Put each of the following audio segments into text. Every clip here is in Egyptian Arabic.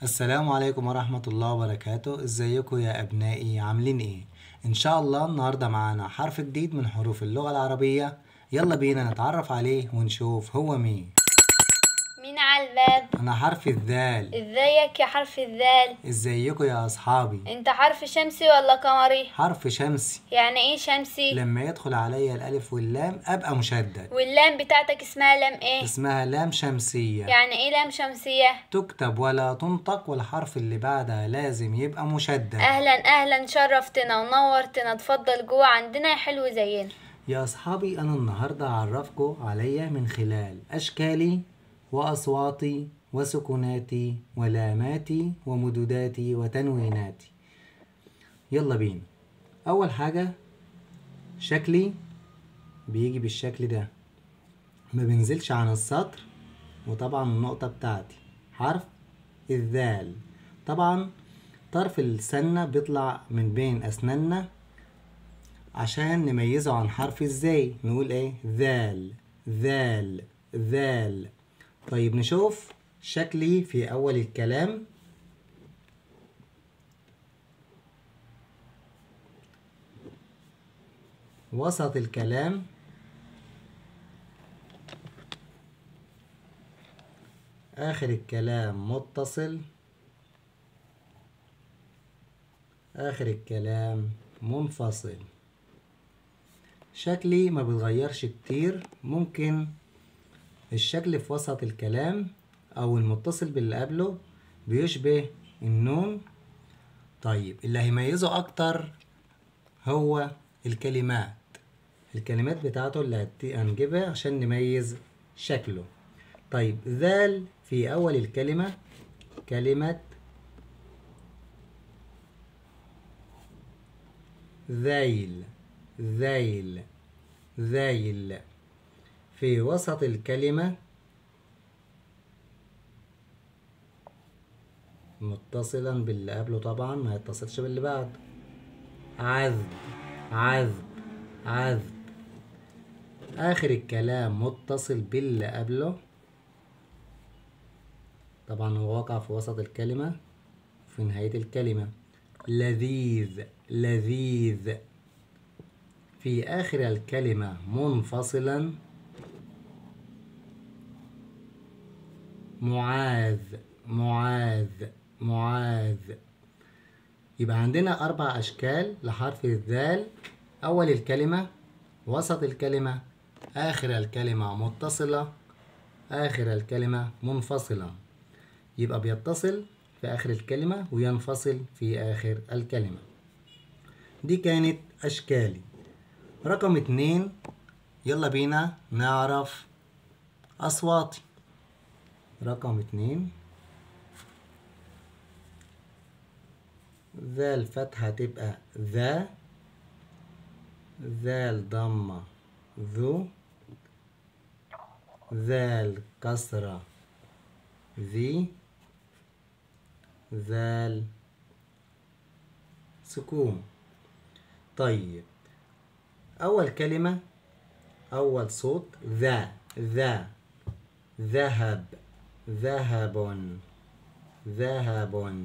السلام عليكم ورحمة الله وبركاته ازيكم يا ابنائي عاملين ايه ان شاء الله النهاردة معانا حرف جديد من حروف اللغة العربية يلا بينا نتعرف عليه ونشوف هو مين مين على الباب انا حرف الذال ازيك يا حرف الذال ازيكم يا اصحابي انت حرف شمسي ولا قمري حرف شمسي يعني ايه شمسي لما يدخل عليا الالف واللام ابقى مشدد واللام بتاعتك اسمها لام ايه اسمها لام شمسية يعني ايه لام شمسية تكتب ولا تنطق والحرف اللي بعدها لازم يبقى مشدد اهلا اهلا شرفتنا ونورتنا اتفضل جوه عندنا يا حلو زينا يا أصحابي أنا النهاردة هعرفكم عليا من خلال أشكالي وأصواتي وسكناتي ولاماتي ومدوداتي وتنويناتي يلا بينا أول حاجة شكلي بيجي بالشكل ده ما بنزلش عن السطر وطبعا النقطة بتاعتي حرف الذال طبعا طرف السنة بيطلع من بين أسناننا عشان نميزه عن حرف ازاي نقول ايه ذال ذال ذال طيب نشوف شكلي في اول الكلام وسط الكلام اخر الكلام متصل اخر الكلام منفصل شكلي ما بيتغيرش كتير ممكن الشكل في وسط الكلام او المتصل باللي قبله بيشبه النون طيب اللي هيميزه اكتر هو الكلمات الكلمات بتاعته اللي هت- هنجيبها عشان نميز شكله طيب ذال في اول الكلمة كلمة ذيل ذيل ذيل في وسط الكلمة متصلا باللي قبله طبعا ما يتصلش باللي بعده عذب عذب عذب آخر الكلام متصل باللي قبله طبعا هو وقع في وسط الكلمة في نهاية الكلمة لذيذ لذيذ في آخر الكلمة منفصلا معاذ معاذ معاذ يبقى عندنا أربع أشكال لحرف الذال أول الكلمة وسط الكلمة آخر الكلمة متصلة آخر الكلمة منفصلة يبقى بيتصل في آخر الكلمة وينفصل في آخر الكلمة دي كانت أشكالي رقم اتنين يلا بينا نعرف أصواتي رقم اتنين ذا الفتحة تبقى ذا ذا الضمة ذو ذا الكسرة ذي ذال سكون طيب أول كلمة أول صوت ذا ذا ذهب ذهب ذهب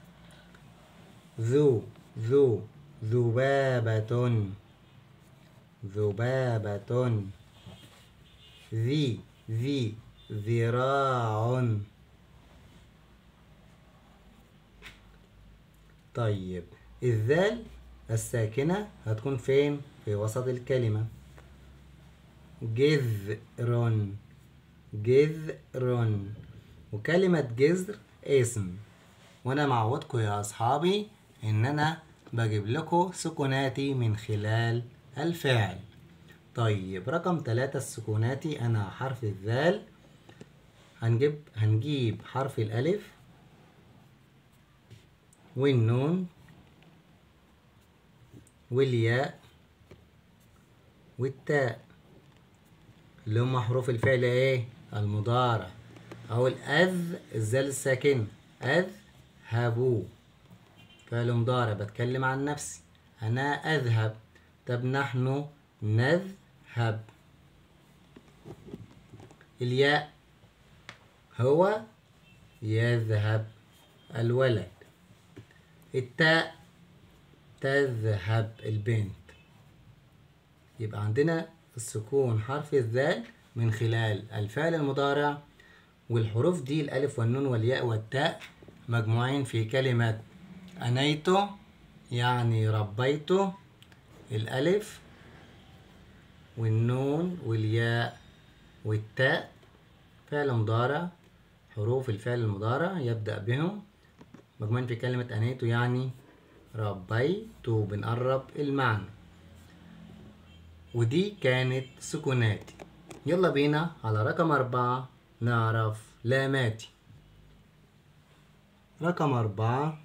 ذو ذو ذبابة ذبابة ذي ذي ذراع طيب الذال الساكنة هتكون فين؟ في وسط الكلمة جذر جذر وكلمة جذر اسم وانا معودكم يا اصحابي ان انا بجيب لكم سكوناتي من خلال الفعل طيب رقم ثلاثة السكوناتي انا حرف الذال هنجيب هنجيب حرف الالف والنون والياء والتاء اللي هم حروف الفعل ايه المضارع او الاذ الزال الساكن اذهبوا فعل مضارع بتكلم عن نفسي انا اذهب طب نحن نذهب الياء هو يذهب الولد التاء تذهب البنت يبقى عندنا السكون حرف الذال من خلال الفعل المضارع والحروف دي الألف والنون والياء والتاء مجموعين في كلمة أنيت يعني ربيت الألف والنون والياء والتاء فعل مضارع حروف الفعل المضارع يبدأ بهم مجموعين في كلمة أنيت يعني ربيت بنقرب المعنى ودي كانت سكوناتي يلا بينا على رقم أربعة نعرف لاماتي رقم أربعة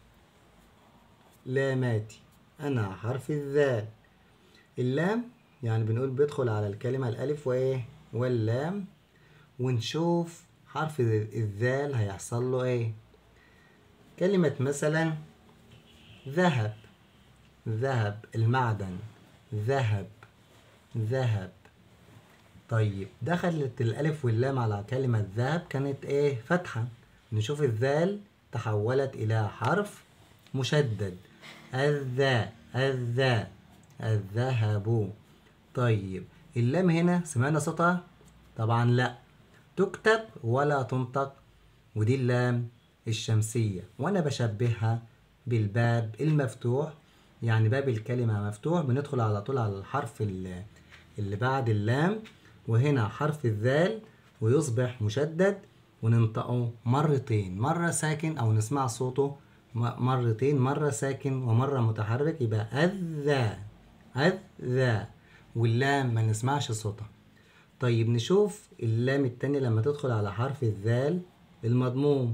لاماتي أنا حرف الذال اللام يعني بنقول بيدخل على الكلمة الألف وإيه واللام ونشوف حرف الذال هيحصل له إيه كلمة مثلا ذهب ذهب المعدن ذهب ذهب طيب دخلت الألف واللام على كلمة ذهب كانت إيه فتحة نشوف الذال تحولت إلى حرف مشدد الذا الذا الذهب طيب اللام هنا سمعنا صوتها طبعا لا تكتب ولا تنطق ودي اللام الشمسية وأنا بشبهها بالباب المفتوح يعني باب الكلمة مفتوح بندخل على طول على الحرف اللي, اللي بعد اللام وهنا حرف الذال ويصبح مشدد وننطقه مرتين مرة ساكن أو نسمع صوته مرتين مرة ساكن ومرة متحرك يبقى الذا الذا واللام ما نسمعش صوتها طيب نشوف اللام التانية لما تدخل على حرف الذال المضموم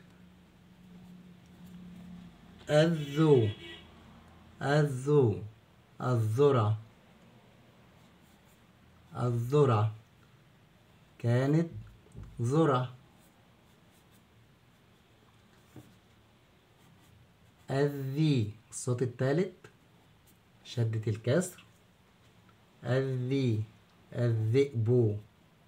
الذو الذو الذرة الذرة كانت ذرة الذي الصوت الثالث شدة الكسر الذي الذئب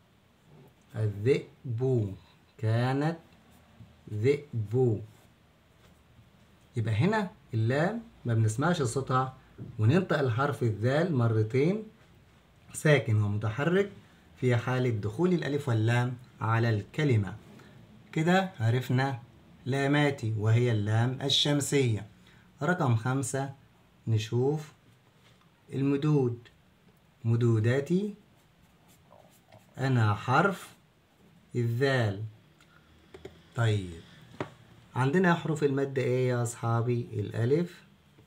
الذئب كانت ذئب يبقى هنا اللام ما بنسمعش صوتها وننطق الحرف الذال مرتين ساكن ومتحرك في حالة دخول الألف واللام على الكلمة كده عرفنا لاماتي وهي اللام الشمسية رقم خمسة نشوف المدود مدوداتي أنا حرف الذال طيب عندنا حروف المد ايه يا أصحابي الألف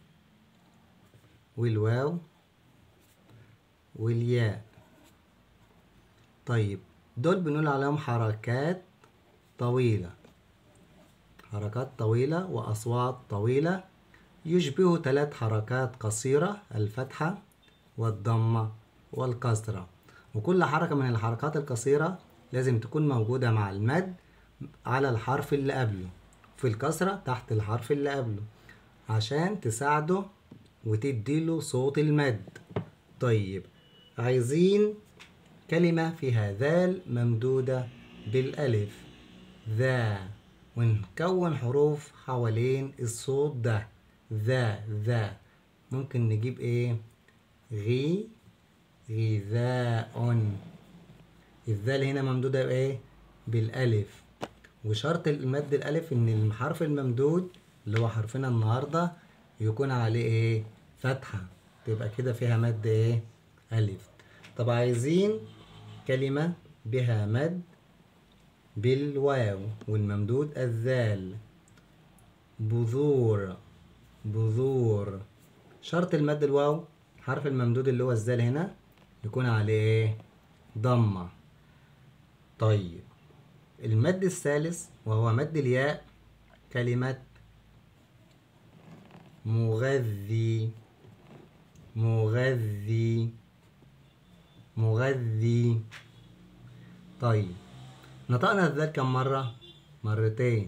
والواو والياء طيب دول بنقول عليهم حركات طويلة حركات طويلة وأصوات طويلة يشبه ثلاث حركات قصيرة الفتحة والضمة والكسرة وكل حركة من الحركات القصيرة لازم تكون موجودة مع المد على الحرف اللي قبله في الكسرة تحت الحرف اللي قبله عشان تساعده وتديله صوت المد طيب عايزين كلمة فيها ذال ممدودة بالألف ذا ونكون حروف حوالين الصوت ده ذا ذا ممكن نجيب ايه غي غذاء الذال هنا ممدودة بايه بالألف وشرط المد الألف إن الحرف الممدود اللي هو حرفنا النهاردة يكون عليه إيه فتحة تبقى كده فيها مد إيه ألف طب عايزين كلمة بها مد بالواو والممدود الذال بذور بذور شرط المد الواو حرف الممدود اللي هو الذال هنا يكون عليه إيه ضمة طيب المد الثالث وهو مد الياء كلمة مغذي مغذي مغذي طيب نطقنا الذال كم مرة؟ مرتين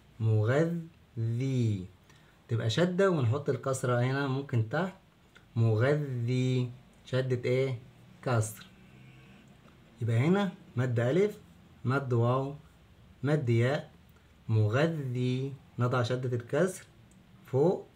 مغذي تبقى شدة ونحط الكسرة هنا ممكن تحت مغذي شدة ايه؟ كسر يبقى هنا مد ألف مد واو مد ياء مغذي نضع شدة الكسر فوق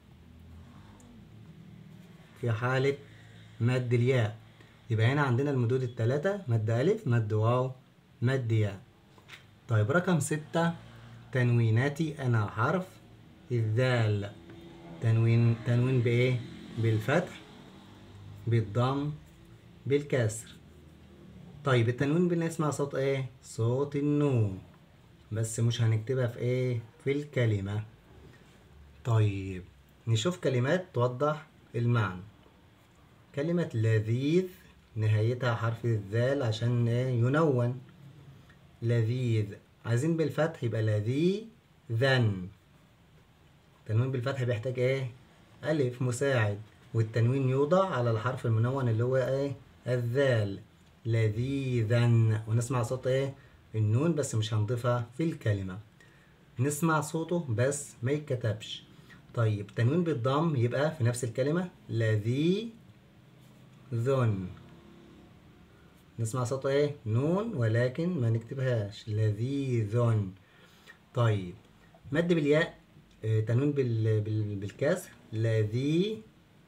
في حالة مد الياء يبقى هنا عندنا المدود التلاتة مد ألف مد واو مد ياء طيب رقم ستة تنويناتي أنا حرف الذال تنوين تنوين بإيه؟ بالفتح بالضم بالكسر طيب التنوين بنسمع صوت إيه؟ صوت النون بس مش هنكتبها في إيه؟ في الكلمة طيب نشوف كلمات توضح المعنى كلمة لذيذ نهايتها حرف الذال عشان إيه؟ ينون لذيذ عايزين بالفتح يبقى لذيذا التنوين بالفتح بيحتاج ايه ألف مساعد والتنوين يوضع على الحرف المنون اللي هو ايه الذال لذيذا ونسمع صوت ايه النون بس مش هنضيفها في الكلمة نسمع صوته بس ما يتكتبش طيب تنوين بالضم يبقى في نفس الكلمة لذيذ نسمع صوت ايه نون ولكن ما نكتبهاش لذيذ طيب مد بالياء آه، تنوين بال... بال... بالكسر لذي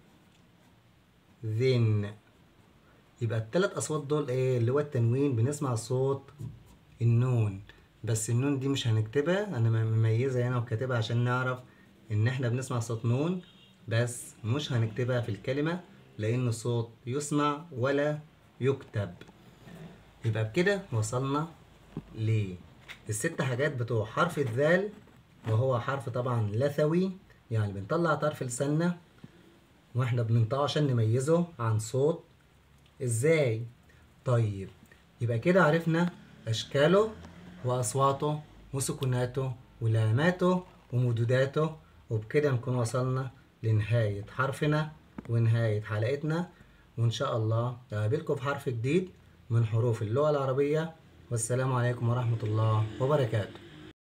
ذن يبقى التلات اصوات دول ايه اللي هو التنوين بنسمع صوت النون بس النون دي مش هنكتبها انا مميزها هنا وكاتبها عشان نعرف ان احنا بنسمع صوت نون بس مش هنكتبها في الكلمة لان الصوت يسمع ولا يكتب يبقى بكده وصلنا للست حاجات بتوع حرف الذال وهو حرف طبعا لثوي يعني بنطلع طرف لساننا واحنا بننطقه عشان نميزه عن صوت ازاي طيب يبقى كده عرفنا اشكاله واصواته وسكوناته ولاماته ومدوداته وبكده نكون وصلنا لنهاية حرفنا ونهاية حلقتنا وإن شاء الله أقابلكم في حرف جديد من حروف اللغة العربية والسلام عليكم ورحمة الله وبركاته